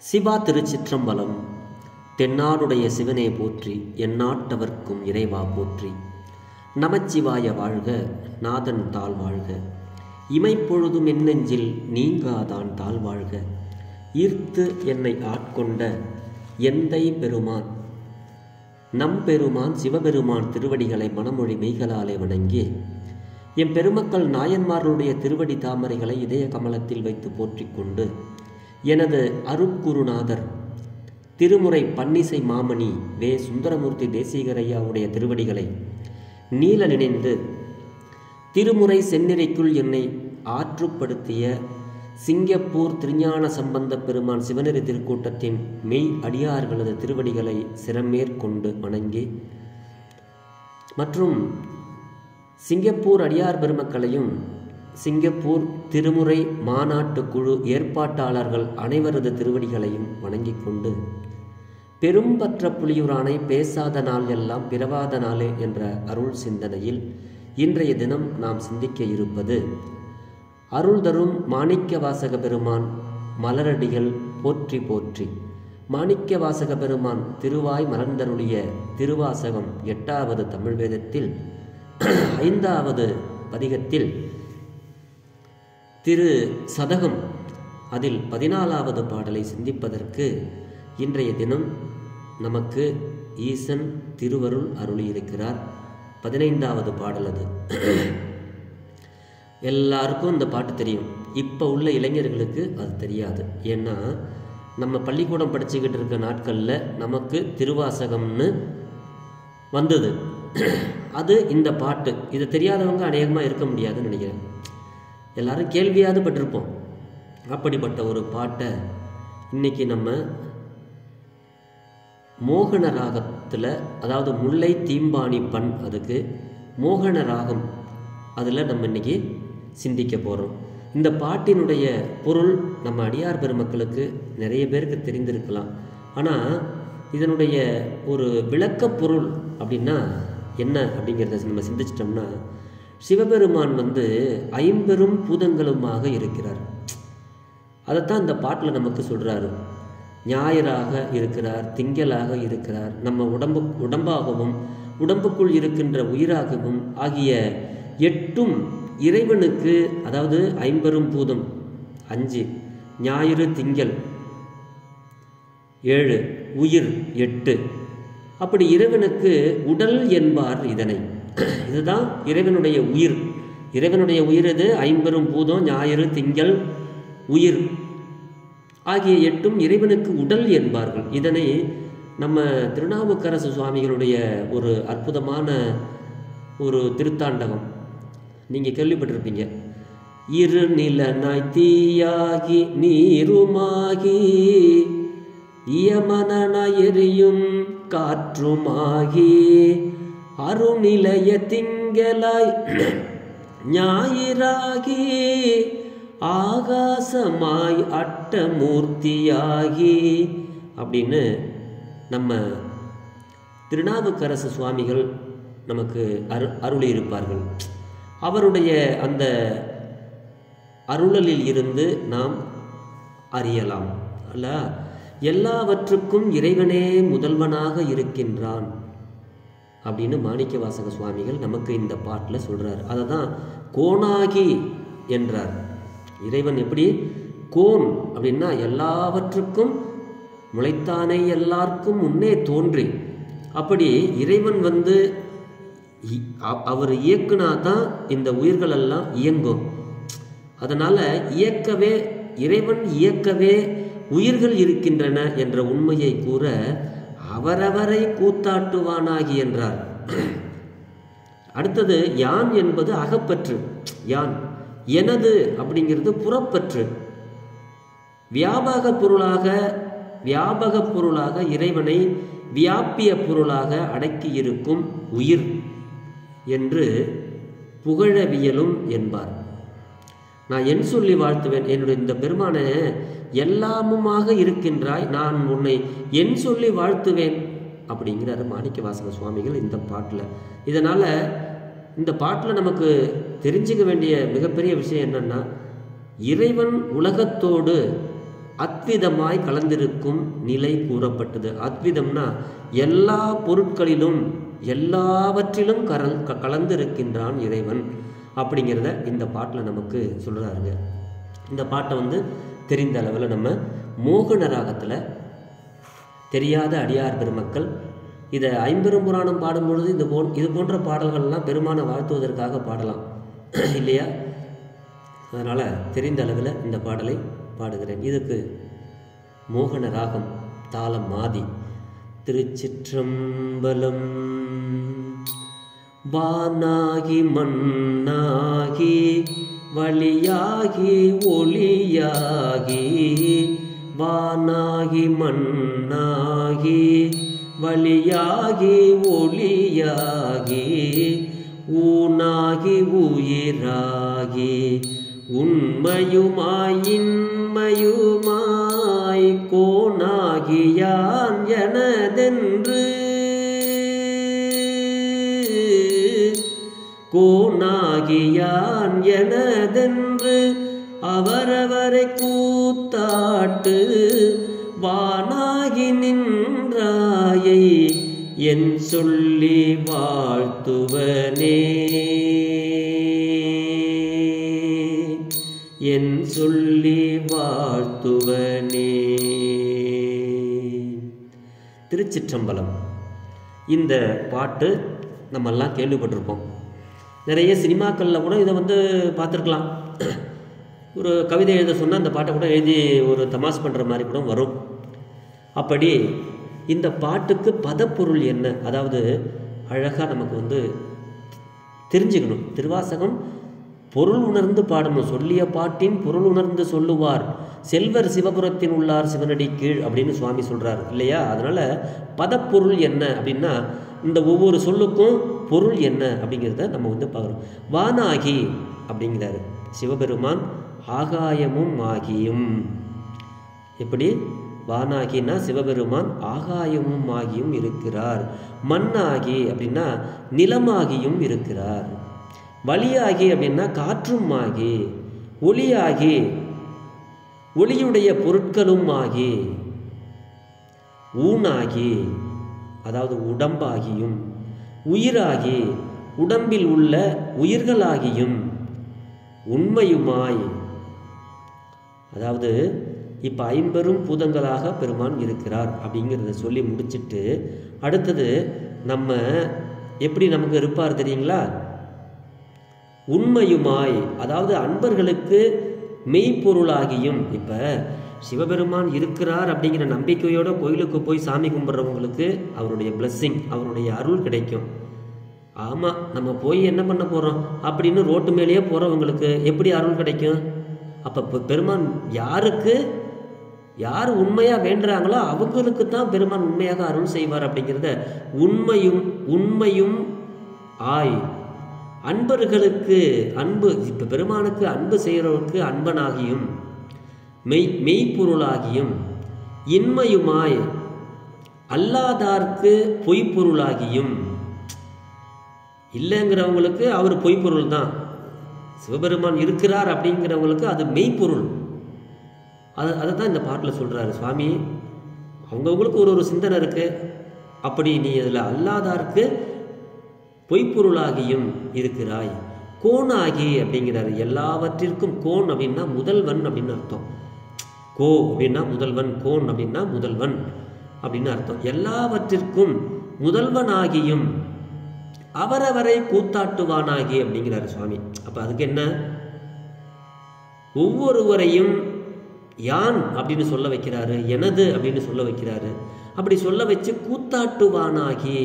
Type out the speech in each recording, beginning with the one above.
சிவா திருச்சிற்றம்பலம் தென்னாடுடைய சிவனே போற்றி எந்நாட்டவர்க்கும் இறைவா போற்றி நமச்சிவாய வாழ்க நாதன் தாழ் வாழ்க இமைப்பொழுதும் என்னெஞ்சில் நீங்காதான் தாழ் வாழ்க ஈர்த்து என்னை ஆட்கொண்ட எந்தை பெருமான் நம் பெருமான் சிவபெருமான் திருவடிகளை மனமொழி மெய்களாலே வணங்கி எம் பெருமக்கள் நாயன்மார்களுடைய திருவடி தாமரைகளை இதய கமலத்தில் வைத்து போற்றிக் கொண்டு எனது அருட்குருநாதர் திருமுறை பன்னிசை மாமணி வே சுந்தரமூர்த்தி தேசிகரையாவுடைய திருவடிகளை நீல நினைந்து திருமுறை செந்நிறைக்குள் என்னை ஆற்றுப்படுத்திய சிங்கப்பூர் திருஞான சம்பந்த பெருமான் சிவநெறி திருக்கூட்டத்தின் மெய் அடியார்களது திருவடிகளை சிரமேற்கொண்டு வணங்கி மற்றும் சிங்கப்பூர் அடியார் பெருமக்களையும் சிங்கப்பூர் திருமுறை மாநாட்டு குழு ஏற்பாட்டாளர்கள் அனைவரது திருவடிகளையும் வணங்கிக் கொண்டு பெரும்பற்ற புலியூரானை பேசாத நாள் எல்லாம் பிறவாத நாளே என்ற அருள் சிந்தனையில் இன்றைய தினம் நாம் சிந்திக்க இருப்பது அருள் தரும் மாணிக்க வாசக பெருமான் மலரடிகள் போற்றி போற்றி மாணிக்க வாசக பெருமான் திருவாய் மலர்ந்தருளிய திருவாசகம் எட்டாவது தமிழ் வேதத்தில் ஐந்தாவது பதிகத்தில் திரு சதகம் அதில் பதினாலாவது பாடலை சிந்திப்பதற்கு இன்றைய தினம் நமக்கு ஈசன் திருவருள் அருளியிருக்கிறார் பதினைந்தாவது பாடல் அது எல்லாருக்கும் இந்த பாட்டு தெரியும் இப்போ உள்ள இளைஞர்களுக்கு அது தெரியாது ஏன்னா நம்ம பள்ளிக்கூடம் படிச்சுக்கிட்டு இருக்க நாட்களில் நமக்கு திருவாசகம்னு வந்தது அது இந்த பாட்டு இது தெரியாதவங்க அநேகமாக இருக்க முடியாதுன்னு நினைக்கிறேன் எல்லாரும் கேள்வியாவது பட்டிருப்போம் அப்படிப்பட்ட ஒரு பாட்டை இன்னைக்கு நம்ம மோகன ராகத்தில் அதாவது முல்லை தீம்பாணி பண் அதுக்கு மோகன ராகம் அதில் நம்ம இன்னைக்கு சிந்திக்க போகிறோம் இந்த பாட்டினுடைய பொருள் நம்ம அடியார் பெருமக்களுக்கு நிறைய பேருக்கு தெரிந்திருக்கலாம் ஆனால் இதனுடைய ஒரு விளக்க பொருள் அப்படின்னா என்ன அப்படிங்கிறத நம்ம சிந்திச்சிட்டோம்னா சிவபெருமான் வந்து ஐம்பெரும் பூதங்களுமாக இருக்கிறார் அதைத்தான் இந்த பாட்டில் நமக்கு சொல்கிறாரு ஞாயிறாக இருக்கிறார் திங்களாக இருக்கிறார் நம்ம உடம்பு உடம்பாகவும் உடம்புக்குள் இருக்கின்ற உயிராகவும் ஆகிய எட்டும் இறைவனுக்கு அதாவது ஐம்பெரும் பூதம் அஞ்சு ஞாயிறு திங்கள் ஏழு உயிர் எட்டு அப்படி இறைவனுக்கு உடல் என்பார் இதனை இதுதான் இறைவனுடைய உயிர் இறைவனுடைய உயிர் இது ஐம்பெரும் பூதம் ஞாயிறு திங்கள் உயிர் ஆகிய எட்டும் இறைவனுக்கு உடல் என்பார்கள் இதனை நம்ம திருநாவுக்கரசு சுவாமிகளுடைய ஒரு அற்புதமான ஒரு திருத்தாண்டகம் நீங்கள் கேள்விப்பட்டிருப்பீங்க இரு நிலனாய் தீயாகி நீருமாகி இயமனாய் எரியும் காற்றுமாகி அருநிலைய திங்களாய் ஞாயிறாகி ஆகாசமாய் அட்டமூர்த்தியாகி அப்படின்னு நம்ம திருநாவுக்கரசு சுவாமிகள் நமக்கு அரு அருளி இருப்பார்கள் அவருடைய அந்த அருளலில் இருந்து நாம் அறியலாம் அல்ல எல்லாவற்றுக்கும் இறைவனே முதல்வனாக இருக்கின்றான் அப்படின்னு மாணிக்க வாசக சுவாமிகள் நமக்கு இந்த பாட்டில் சொல்கிறார் அதை தான் கோணாகி என்றார் இறைவன் எப்படி கோன் அப்படின்னா எல்லாவற்றுக்கும் முளைத்தானே எல்லாருக்கும் முன்னே தோன்றி அப்படி இறைவன் வந்து அவர் இயக்குனா தான் இந்த உயிர்கள் எல்லாம் இயங்கும் அதனால் இயக்கவே இறைவன் இயக்கவே உயிர்கள் இருக்கின்றன என்ற உண்மையை கூற அவரவரை கூத்தாட்டுவானாகி என்றார் அடுத்தது யான் என்பது அகப்பற்று யான் எனது அப்படிங்கிறது புறப்பற்று வியாபக பொருளாக வியாபக பொருளாக இறைவனை வியாபிய பொருளாக அடக்கி இருக்கும் உயிர் என்று புகழவியலும் என்பார் நான் என் சொல்லி வாழ்த்துவேன் என்னுடைய இந்த பெருமான எல்லாமுமாக இருக்கின்றாய் நான் உன்னை என் சொல்லி வாழ்த்துவேன் அப்படிங்கிறாரு மாணிக்க வாசக சுவாமிகள் இந்த பாட்டில் இதனால் இந்த பாட்டில் நமக்கு தெரிஞ்சுக்க வேண்டிய மிகப்பெரிய விஷயம் என்னன்னா இறைவன் உலகத்தோடு அத்விதமாய் கலந்திருக்கும் நிலை கூறப்பட்டது அத்விதம்னா எல்லா பொருட்களிலும் எல்லாவற்றிலும் கரல் க- கலந்திருக்கின்றான் இறைவன் அப்படிங்கிறத இந்த பாட்டில் நமக்கு சொல்கிறாருங்க இந்த பாட்டை வந்து தெரிந்த அளவில் நம்ம மோகன ராகத்தில் தெரியாத அடியார் பெருமக்கள் இதை ஐம்பெரும் புராணம் பாடும்பொழுது இது போ இது போன்ற பாடல்கள்லாம் பெருமானை வாழ்த்துவதற்காக பாடலாம் இல்லையா அதனால் தெரிந்த அளவில் இந்த பாடலை பாடுகிறேன் இதுக்கு மோகன ராகம் தாளம் மாதி திருச்சிற்றம்பலம் வானாகி மண்ணாகி வழியாகி ஒளியாகி வானாகி மண்ணாகி வழியாகி ஒளியாகி ஊனாகி உயிராகி உண்மையுமாய் இன்மையுமாய் கோனாகியான் எனதென்று கோனாகியான் எனதென்று அவரவரை கூத்தாட்டு வானாகி நின்றாயை என் சொல்லி வாழ்த்துவனே என் சொல்லி வாழ்த்துவனே திருச்சிற்றம்பலம் இந்த பாட்டு நம்மெல்லாம் கேள்விப்பட்டிருப்போம் நிறைய சினிமாக்களில் கூட இதை வந்து பார்த்துருக்கலாம் ஒரு கவிதை எழுத சொன்னால் அந்த பாட்டை கூட எழுதி ஒரு தமாஸ் பண்ணுற மாதிரி கூட வரும் அப்படி இந்த பாட்டுக்கு பதப்பொருள் என்ன அதாவது அழகாக நமக்கு வந்து தெரிஞ்சுக்கணும் திருவாசகம் பொருள் உணர்ந்து பாடணும் சொல்லிய பாட்டின் பொருள் உணர்ந்து சொல்லுவார் செல்வர் சிவபுரத்தின் உள்ளார் சிவனடி கீழ் அப்படின்னு சுவாமி சொல்றார் இல்லையா அதனால பதப்பொருள் என்ன அப்படின்னா இந்த ஒவ்வொரு சொல்லுக்கும் பொருள் என்ன அப்படிங்கிறத நம்ம வந்து பார்க்குறோம் வானாகி அப்படிங்கிறாரு சிவபெருமான் ஆகாயமும் ஆகியும் எப்படி வானாகினா சிவபெருமான் ஆகாயமும் ஆகியும் இருக்கிறார் மண்ணாகி அப்படின்னா நிலமாகியும் இருக்கிறார் வழியாகி அப்படின்னா காற்றும் ஆகி ஒளியாகி ஒளியுடைய பொருட்களும் ஆகி ஊனாகி அதாவது உடம்பாகியும் உயிராகி உடம்பில் உள்ள உயிர்களாகியும் உண்மையுமாய் அதாவது இப்போ ஐம்பெரும் பூதங்களாக பெருமான் இருக்கிறார் அப்படிங்கிறத சொல்லி முடிச்சிட்டு அடுத்தது நம்ம எப்படி நமக்கு இருப்பார் தெரியுங்களா உண்மையுமாய் அதாவது அன்பர்களுக்கு மெய்ப்பொருளாகியும் இப்போ சிவபெருமான் இருக்கிறார் அப்படிங்கிற நம்பிக்கையோட கோயிலுக்கு போய் சாமி கும்பிட்றவங்களுக்கு அவருடைய blessing அவருடைய அருள் கிடைக்கும் ஆமாம் நம்ம போய் என்ன பண்ண போகிறோம் அப்படின்னு ரோட்டு மேலேயே போகிறவங்களுக்கு எப்படி அருள் கிடைக்கும் அப்போ பெருமான் யாருக்கு யார் உண்மையாக வேண்டுறாங்களோ அவங்களுக்கு தான் பெருமான் உண்மையாக அருள் செய்வார் அப்படிங்கிறத உண்மையும் உண்மையும் ஆய் அன்பர்களுக்கு அன்பு இப்போ பெருமானுக்கு அன்பு செய்கிறவருக்கு அன்பனாகியும் மெய் மெய்ப்பொருளாகியும் இன்மையுமாய் அல்லாதார்க்கு பொய்ப்பொருளாகியும் இல்லைங்கிறவங்களுக்கு அவர் பொய்ப்பொருள் தான் சிவபெருமான் இருக்கிறார் அப்படிங்கிறவங்களுக்கு அது மெய்ப்பொருள் அது அதை தான் இந்த பாட்டில் சொல்கிறாரு சுவாமி அவங்கவுங்களுக்கு ஒரு ஒரு சிந்தனை இருக்குது அப்படி நீ அதில் அல்லாதார்க்கு பொய்ப்பொருளாகியும் இருக்கிறாய் கோணாகி அப்படிங்கிறாரு எல்லாவற்றிற்கும் கோன் அப்படின்னா முதல்வன் அப்படின்னு அர்த்தம் கோ அப்படின்னா முதல்வன் கோன் அப்படின்னா முதல்வன் அப்படின்னு அர்த்தம் எல்லாவற்றிற்கும் முதல்வனாகியும் அவரவரை கூத்தாட்டுவானாகி அப்படிங்கிறாரு சுவாமி அப்ப அதுக்கு என்ன ஒவ்வொருவரையும் யான் அப்படின்னு சொல்ல வைக்கிறாரு எனது அப்படின்னு சொல்ல வைக்கிறாரு அப்படி சொல்ல வச்சு கூத்தாட்டுவானாகி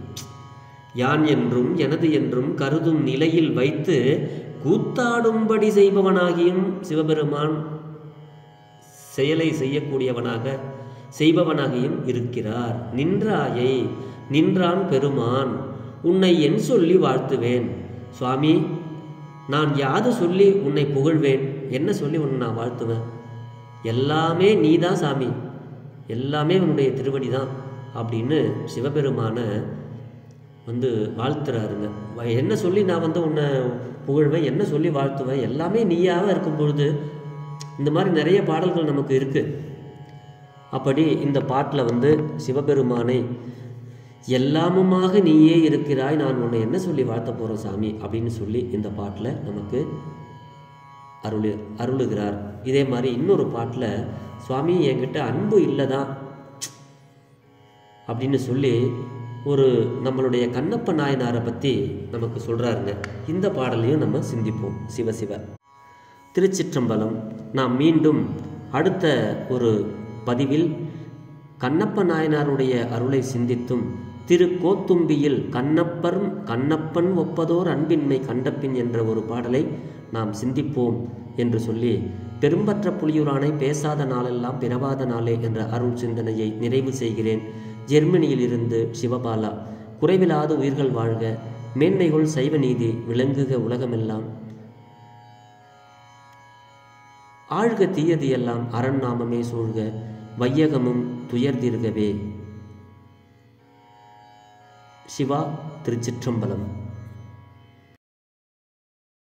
யான் என்றும் எனது என்றும் கருதும் நிலையில் வைத்து கூத்தாடும்படி செய்பவனாகியும் சிவபெருமான் செயலை செய்யக்கூடியவனாக செய்பவனாகியும் இருக்கிறார் நின்றாயை நின்றான் பெருமான் உன்னை என் சொல்லி வாழ்த்துவேன் சுவாமி நான் யாது சொல்லி உன்னை புகழ்வேன் என்ன சொல்லி உன்னை நான் வாழ்த்துவேன் எல்லாமே நீதான் சாமி எல்லாமே உன்னுடைய திருவடி தான் அப்படின்னு சிவபெருமான வந்து வாழ்த்துறாருங்க வ- என்ன சொல்லி நான் வந்து உன்னை புகழ்வேன் என்ன சொல்லி வாழ்த்துவேன் எல்லாமே நீயாக இருக்கும் பொழுது இந்த மாதிரி நிறைய பாடல்கள் நமக்கு இருக்குது அப்படி இந்த பாட்டில் வந்து சிவபெருமானை எல்லாமுமாக நீயே இருக்கிறாய் நான் உன்னை என்ன சொல்லி வாழ்த்த போகிறோம் சாமி அப்படின்னு சொல்லி இந்த பாட்டில் நமக்கு அருளு அருளுகிறார் இதே மாதிரி இன்னொரு பாட்டில் சுவாமி என்கிட்ட அன்பு இல்லைதான் அப்படின்னு சொல்லி ஒரு நம்மளுடைய கண்ணப்ப நாயனாரை பற்றி நமக்கு சொல்கிறாருங்க இந்த பாடலையும் நம்ம சிந்திப்போம் சிவசிவ திருச்சிற்றம்பலம் நாம் மீண்டும் அடுத்த ஒரு பதிவில் கண்ணப்ப நாயனாருடைய அருளை சிந்தித்தும் திரு கோத்தும்பியில் கண்ணப்பரும் கண்ணப்பன் ஒப்பதோர் அன்பின்மை கண்டப்பின் என்ற ஒரு பாடலை நாம் சிந்திப்போம் என்று சொல்லி பெரும்பற்ற புலியூரானை பேசாத நாளெல்லாம் பிறவாத நாளே என்ற அருள் சிந்தனையை நிறைவு செய்கிறேன் ஜெர்மனியிலிருந்து சிவபாலா குறைவில்லாத உயிர்கள் வாழ்க மேன்மைகள் சைவ நீதி விளங்குக உலகமெல்லாம் ஆழ்க தீயது எல்லாம் அரண் நாமமே சூழ்க வையகமும் துயர்தீர்கவே சிவா திருச்சிற்றம்பலம்